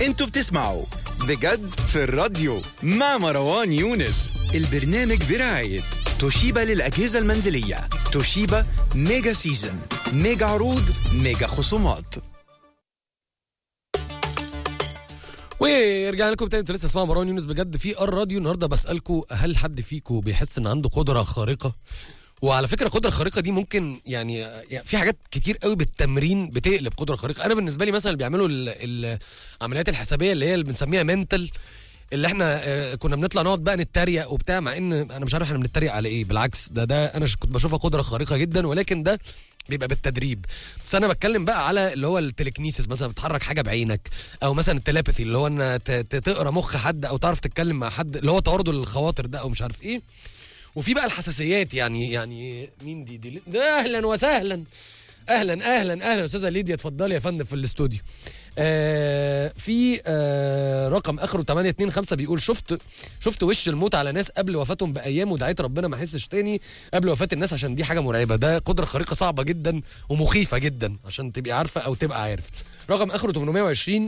انتوا بتسمعوا بجد في الراديو مع مروان يونس البرنامج برعاية توشيبا للأجهزة المنزلية توشيبا ميجا سيزن ميجا عروض ميجا خصومات ورجعنا لكم تاني انتوا لسه اسمعوا مروان يونس بجد في الراديو النهارده بسالكم هل حد فيكم بيحس ان عنده قدره خارقه وعلى فكره القدره الخارقه دي ممكن يعني, يعني في حاجات كتير قوي بالتمرين بتقلب قدره خارقه انا بالنسبه لي مثلا اللي بيعملوا ال- العمليات الحسابيه اللي هي اللي بنسميها منتال اللي احنا آه، كنا بنطلع نقعد بقى نتريق وبتاع مع ان انا مش عارف احنا بنتريق على ايه بالعكس ده ده انا ش- كنت بشوفها قدره خارقه جدا ولكن ده بيبقى بالتدريب بس انا بتكلم بقى على اللي هو التليكنيسيس مثلا بتحرك حاجه بعينك او مثلا التلابثي اللي هو ان ت- ت- تقرا مخ حد او تعرف تتكلم مع حد اللي هو توارد الخواطر ده او مش عارف ايه وفي بقى الحساسيات يعني يعني مين دي دي ده اهلا وسهلا اهلا اهلا اهلا استاذه ليديا اتفضلي يا فندم في الاستوديو آه في آه رقم اخره 825 بيقول شفت شفت وش الموت على ناس قبل وفاتهم بايام ودعيت ربنا ما احسش تاني قبل وفاه الناس عشان دي حاجه مرعبه ده قدره خارقه صعبه جدا ومخيفه جدا عشان تبقي عارفه او تبقى عارف رقم اخره 820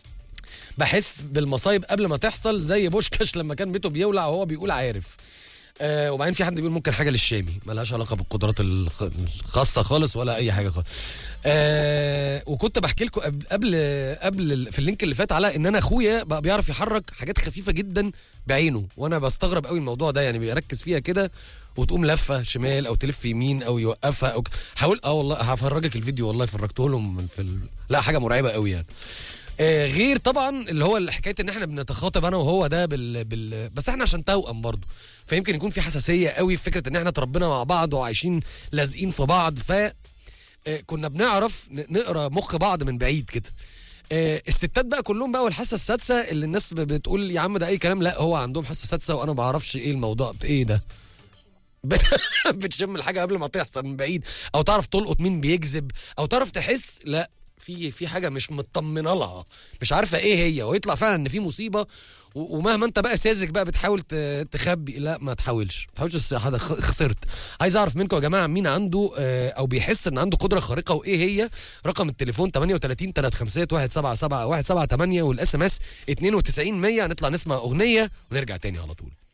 بحس بالمصايب قبل ما تحصل زي بوشكاش لما كان بيته بيولع وهو بيقول عارف آه وبعدين في حد بيقول ممكن حاجه للشامي ملهاش علاقه بالقدرات الخ- الخاصه خالص ولا اي حاجه خالص آه وكنت بحكي لكم قبل قبل قبل ال- في اللينك اللي فات على ان انا اخويا بقى بيعرف يحرك حاجات خفيفه جدا بعينه وانا بستغرب قوي الموضوع ده يعني بيركز فيها كده وتقوم لفه شمال او تلف يمين او يوقفها او ك- حاول اه والله هفرجك الفيديو والله فرجته لهم في ال... لا حاجه مرعبه قوي يعني آه، غير طبعا اللي هو حكايه ان احنا بنتخاطب انا وهو ده بال... بال... بس احنا عشان توأم برضه فيمكن يكون في حساسيه قوي في فكره ان احنا اتربينا مع بعض وعايشين لازقين في بعض ف آه، كنا بنعرف ن- نقرا مخ بعض من بعيد كده آه، الستات بقى كلهم بقى والحاسه السادسه اللي الناس ب- بتقول يا عم ده اي كلام لا هو عندهم حاسه سادسه وانا ما بعرفش ايه الموضوع ايه ده بت- بتشم الحاجه قبل ما تحصل من بعيد او تعرف تلقط مين بيكذب او تعرف تحس لا في في حاجه مش مطمنه لها مش عارفه ايه هي ويطلع فعلا ان في مصيبه و- ومهما انت بقى ساذج بقى بتحاول ت- تخبي لا ما تحاولش ما تحاولش بس حدا خ- خسرت عايز اعرف منكم يا جماعه مين عنده آه، او بيحس ان عنده قدره خارقه وايه هي رقم التليفون 38 351 177 178 والاس ام اس 92 100 هنطلع نسمع اغنيه ونرجع تاني على طول